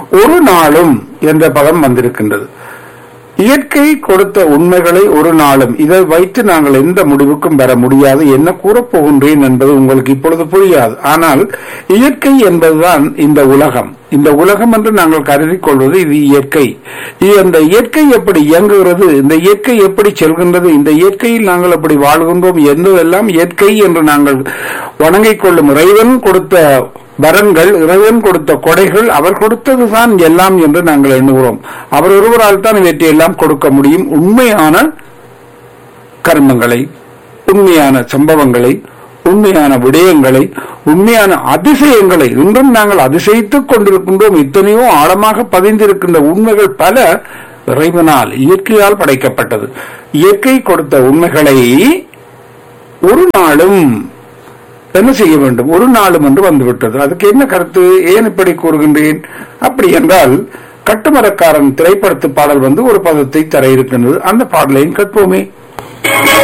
ஒரு நாளும் என்ற பதம் வந்திருக்கின்றது இயற்கை கொடுத்த உண்மைகளை ஒரு நாளும் இதை வைத்து நாங்கள் எந்த முடிவுக்கும் பெற முடியாது என்ன கூறப் போகின்றேன் என்பது உங்களுக்கு இப்பொழுது புரியாது ஆனால் இயற்கை என்பதுதான் இந்த உலகம் இந்த உலகம் என்று நாங்கள் கருதி கொள்வது இது இயற்கை இந்த இயற்கை எப்படி இயங்குகிறது இந்த இயற்கை எப்படி செல்கின்றது இந்த இயற்கையில் நாங்கள் எப்படி வாழ்கின்றோம் என்பதெல்லாம் இயற்கை என்று நாங்கள் வணங்கிக் கொள்ளும் இறைவன் கொடுத்த வரன்கள் இறைவன் கொடுத்த கொடைகள் அவர் கொடுத்ததுதான் எல்லாம் என்று நாங்கள் எண்ணுகிறோம் அவர் ஒருவரால் தான் இவற்றையெல்லாம் கொடுக்க முடியும் உண்மையான கர்மங்களை உண்மையான சம்பவங்களை உண்மையான விடயங்களை உண்மையான அதிசயங்களை இன்றும் நாங்கள் அதிசயித்துக் கொண்டிருக்கின்றோம் இத்தனையோ ஆழமாக பதிந்திருக்கின்ற உண்மைகள் பல இறைவனால் இயற்கையால் படைக்கப்பட்டது இயற்கை கொடுத்த உண்மைகளை ஒரு நாளும் என்ன செய்ய வேண்டும் ஒரு நாளும் என்று வந்துவிட்டது அதுக்கு என்ன கருத்து ஏன் இப்படி கூறுகின்றேன் அப்படி என்றால் கட்டுமரக்காரன் திரைப்படத்து பாடல் வந்து ஒரு பதத்தை தர இருக்கின்றது அந்த பாடலையும் கற்போமே